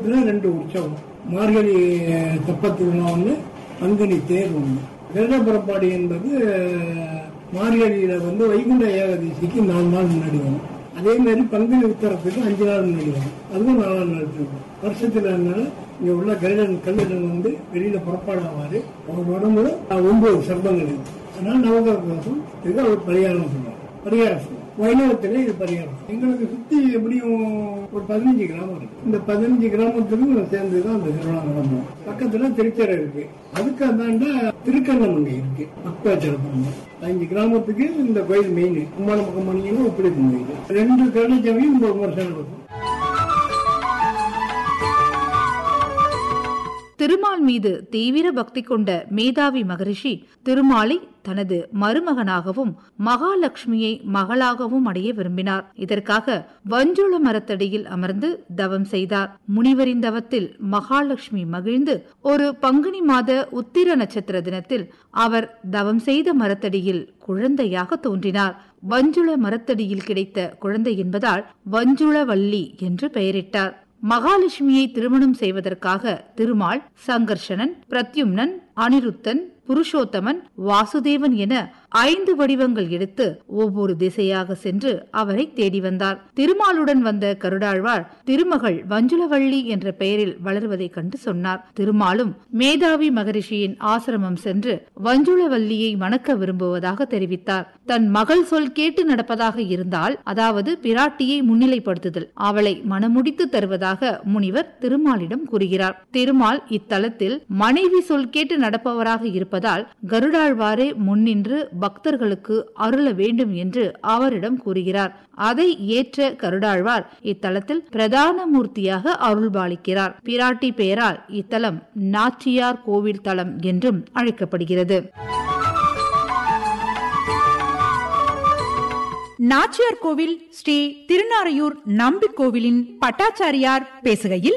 இதுதான் ரெண்டு உற்சவம் மார்கழி தெப்பத் திருவிழா ஒன்று பங்குனி தேர் ஒன்று கருட புறப்பாடு என்பது மார்கழியில வந்து வைகுண்ட ஏகாதசிக்கு நாலு நாள் முன்னாடி வரும் அதே மாதிரி பங்குனி உத்தரத்துக்கு அஞ்சு நாள் முன்னாடி வரும் அதுவும் நாலாம் நாள் இருக்கும் வருஷத்துல அதனால இங்க உள்ள கருடன் கல்லுடன் வந்து வெளியில புறப்பாடாவாரு அவர் உடம்புல ஒன்பது சர்ப்பங்கள் இருக்கு அதனால நவகிரக தோஷம் இதுக்கு அவர் பரிகாரம் சொல்லுவார் பரிகாரம் சொல்லுவார் வைணவத்திலே இது பரிகாரம் எங்களுக்கு சுத்தி எப்படியும் ஒரு பதினஞ்சு கிராமம் இருக்கு இந்த பதினஞ்சு கிராமத்துக்கும் சேர்ந்து தான் அந்த திருவிழா நடக்கும் பக்கத்துல திருச்சரை இருக்கு அதுக்கு அந்தாண்ட திருக்கண்ணமங்கை இருக்கு பக்தாச்சரப்பம் அஞ்சு கிராமத்துக்கு இந்த கோயில் மெயின் கும்பான பக்கம் பண்ணீங்கன்னா உப்படி கோயில் ரெண்டு கருணைச்சமையும் ஒரு வருஷம் நடக்கும் திருமால் மீது தீவிர பக்தி கொண்ட மேதாவி மகரிஷி திருமாலை தனது மருமகனாகவும் மகாலட்சுமியை மகளாகவும் அடைய விரும்பினார் இதற்காக வஞ்சுள மரத்தடியில் அமர்ந்து தவம் செய்தார் முனிவரின் தவத்தில் மகாலட்சுமி மகிழ்ந்து ஒரு பங்குனி மாத உத்திர நட்சத்திர தினத்தில் அவர் தவம் செய்த மரத்தடியில் குழந்தையாக தோன்றினார் வஞ்சுள மரத்தடியில் கிடைத்த குழந்தை என்பதால் வஞ்சுளவல்லி என்று பெயரிட்டார் மகாலட்சுமியை திருமணம் செய்வதற்காக திருமால் சங்கர்ஷனன் பிரத்யும்னன் அனிருத்தன் புருஷோத்தமன் வாசுதேவன் என ஐந்து வடிவங்கள் எடுத்து ஒவ்வொரு திசையாக சென்று அவரை தேடி வந்தார் திருமாலுடன் வந்த கருடாழ்வார் திருமகள் வஞ்சுளவள்ளி என்ற பெயரில் வளருவதைக் கண்டு சொன்னார் திருமாலும் மேதாவி மகரிஷியின் ஆசிரமம் சென்று வஞ்சுளவல்லியை மணக்க விரும்புவதாக தெரிவித்தார் தன் மகள் சொல் கேட்டு நடப்பதாக இருந்தால் அதாவது பிராட்டியை முன்னிலைப்படுத்துதல் அவளை மனமுடித்து தருவதாக முனிவர் திருமாலிடம் கூறுகிறார் திருமால் இத்தலத்தில் மனைவி சொல் கேட்டு நடப்பவராக இருப்பதால் கருடாழ்வாரே முன்னின்று பக்தர்களுக்கு அருள வேண்டும் என்று அவரிடம் கூறுகிறார் அதை ஏற்ற கருடாழ்வார் இத்தலத்தில் பிரதான மூர்த்தியாக அருள்பாலிக்கிறார் பிராட்டி பெயரால் இத்தலம் நாச்சியார் கோவில் தலம் என்றும் அழைக்கப்படுகிறது நாச்சியார் கோவில் ஸ்ரீ திருநாரையூர் நம்பி கோவிலின் பட்டாச்சாரியார் பேசுகையில்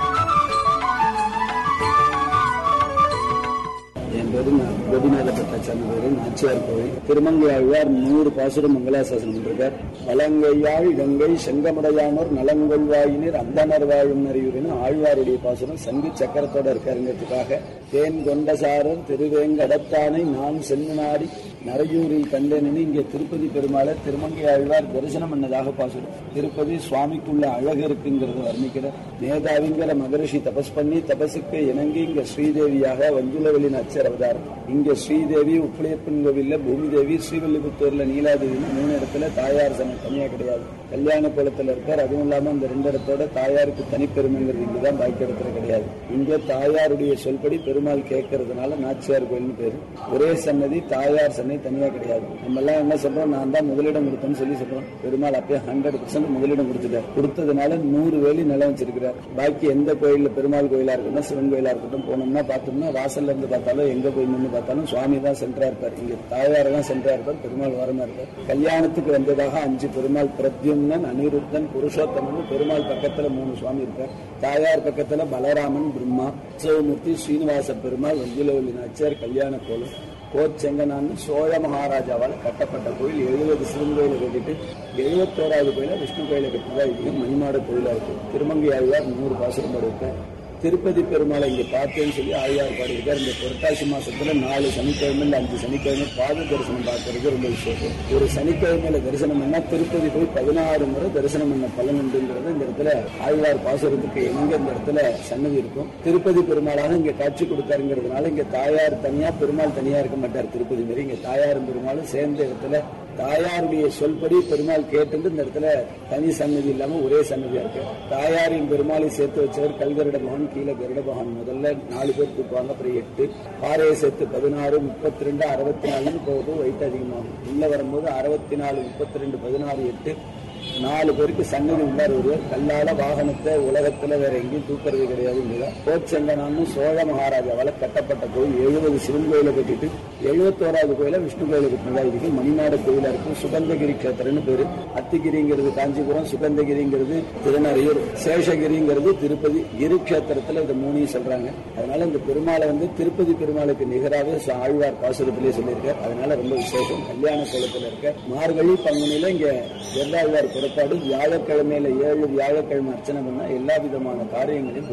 என் பேரு நா- கோபிநாத பட்டாச்சாரி பேரு நாச்சியார் கோவில் திருமங்கை ஆழ்வார் நூறு பாசுரம் மங்களாசாசனம் பண்ணிருக்கார் வலங்கையாழ் இலங்கை செங்கமடையானோர் நலங்கொள்வாயினர் அந்தனர் வாழும் அறிவுரின்னு ஆழ்வாருடைய பாசுரம் சங்கு சக்கரத்தோட இருக்காருங்கிறதுக்காக தேன் கொண்டசாரர் திருவேங்கடத்தானை நான் சென்று நாடி நரையூரில் கண்டேன்னு இங்கே திருப்பதி பெருமாளை திருமங்கை ஆழ்வார் தரிசனம் பண்ணதாக பாசுரம் திருப்பதி சுவாமிக்குள்ள அழகு இருக்குங்கிறத வர்ணிக்கிற மேதாவிங்கிற மகரிஷி தபஸ் பண்ணி தபசுக்கு இணங்கி இங்க ஸ்ரீதேவியாக வஞ்சுலவெளியின் அச்சர் அவதாரம் இங்க ஸ்ரீதேவி உப்புளியப்பன் கோவில்ல பூமி தேவி ஸ்ரீவல்லிபுத்தூர்ல நீலாதேவின்னு மூணு இடத்துல தாயார் சனம் தனியா கிடையாது கல்யாண குளத்துல இருக்கார் அதுவும் இல்லாம இந்த ரெண்டு இடத்தோட தாயாருக்கு தனிப்பெருமைங்கிறது இங்கதான் பாக்கி இடத்துல கிடையாது இங்க தாயாருடைய சொல்படி பெருமாள் கேட்கறதுனால நாச்சியார் கோயில்னு பேரு ஒரே சன்னதி தாயார் சன்னதி தனியா கிடையாது நம்ம எல்லாம் என்ன சொல்றோம் நான் தான் முதலிடம் கொடுத்தேன்னு சொல்லி சொல்றோம் பெருமாள் அப்பயே ஹண்ட்ரட் பர்சன்ட் முதலிடம் கொடுத்துட்டார் கொடுத்ததுனால நூறு வேலி நிலம் வச்சிருக்கிறார் பாக்கி எந்த கோயில்ல பெருமாள் கோயிலா இருக்கட்டும் சிவன் கோயிலா இருக்கட்டும் போனோம்னா பார்த்தோம்னா வாசல்ல இருந்து பார்த்தாலும் எங்க போய் நின்று பார்த்தாலும் சுவாமி தான் சென்டரா இருப்பார் இங்க தாயார் தான் சென்டரா இருப்பார் பெருமாள் வரமா இருப்பார் கல்யாணத்துக்கு வந்ததாக அஞ்சு பெருமாள் பிரத்யும்னன் அனிருத்தன் புருஷோத்தமன் பெருமாள் பக்கத்துல மூணு சுவாமி இருக்கார் தாயார் பக்கத்துல பலராமன் பிரம்மா உற்சவமூர்த்தி ஸ்ரீனிவாச பெருமாள் வஞ்சிலவல்லி நாச்சியார் கல்யாண கோலம் கோச்செங்கனான்னு சோழ மகாராஜாவால் கட்டப்பட்ட கோயில் எழுபது சிவன் கோயிலை கட்டிட்டு எழுபத்தோராவது கோயில விஷ்ணு கோயிலை கட்டினதா இது மணிமாட கோயிலா இருக்கு திருமங்கை ஆழ்வார் நூறு பாசுரம் பாடியிருக்கார் திருப்பதி பெருமாளை இங்க பார்த்தேன்னு சொல்லி ஆழ்வார் பாடியிருக்கார் இந்த புரட்டாசி மாசத்துல நாலு சனிக்கிழமை இல்ல அஞ்சு சனிக்கிழமை பாத தரிசனம் பார்க்கறது ரொம்ப விசேஷம் ஒரு சனிக்கிழமையில தரிசனம் பண்ணா திருப்பதி போய் பதினாறு முறை தரிசனம் பண்ண பலன் உண்டுங்கிறது இந்த இடத்துல ஆழ்வார் பாசுரத்துக்கு எங்க இந்த இடத்துல சன்னதி இருக்கும் திருப்பதி பெருமாளாக இங்க காட்சி கொடுத்தாருங்கிறதுனால இங்க தாயார் தனியா பெருமாள் தனியா இருக்க மாட்டார் திருப்பதி மாதிரி இங்க தாயாரும் பெருமாளும் சேர்ந்த இடத்துல தாயாருடைய சொல்படி பெருமாள் கேட்டு இந்த இடத்துல தனி சன்னதி இல்லாம ஒரே சன்னதியா இருக்கு தாயாரின் பெருமாளை சேர்த்து வச்சவர் கல்கருட பகவான் கீழே கருட பகவான் முதல்ல நாலு பேர் கூட்டுவாங்க அப்புறம் எட்டு பாறையை சேர்த்து பதினாறு முப்பத்தி ரெண்டு அறுபத்தி நாலுன்னு போகுது வெயிட் அதிகமாகும் உள்ள வரும்போது அறுபத்தி நாலு முப்பத்தி ரெண்டு பதினாறு எட்டு நாலு பேருக்கு சன்னதி உள்ளார் ஒருவர் கல்லால வாகனத்தை உலகத்துல வேற எங்கேயும் தூக்குறது கிடையாது கோச்செங்கனான்னு சோழ மகாராஜாவால கட்டப்பட்ட கோயில் எழுபது சிவன் கோயிலை கட்டிட்டு எழுபத்தோராவது கோயில விஷ்ணு கோயிலை கட்டினதா இருக்கு மணிமாட கோயிலா இருக்கு சுகந்தகிரி கஷேத்திரன்னு பேரு அத்திகிரிங்கிறது காஞ்சிபுரம் சுகந்தகிரிங்கிறது திருநறையூர் சேஷகிரிங்கிறது திருப்பதி கிரி கஷேத்திரத்துல இந்த மூணையும் சொல்றாங்க அதனால இந்த பெருமாளை வந்து திருப்பதி பெருமாளுக்கு நிகராக ச- ஆழ்வார் பாசுரத்திலே சொல்லியிருக்கார் அதனால ரொம்ப விசேஷம் கல்யாண கோலத்துல இருக்க மார்கழி பங்குனில இங்க வெள்ளாழ்வார் புறப்பாடு வியாழக்கிழமையில ஏழு வியாழக்கிழமை அர்ச்சனை பண்ணா எல்லா விதமான காரியங்களையும்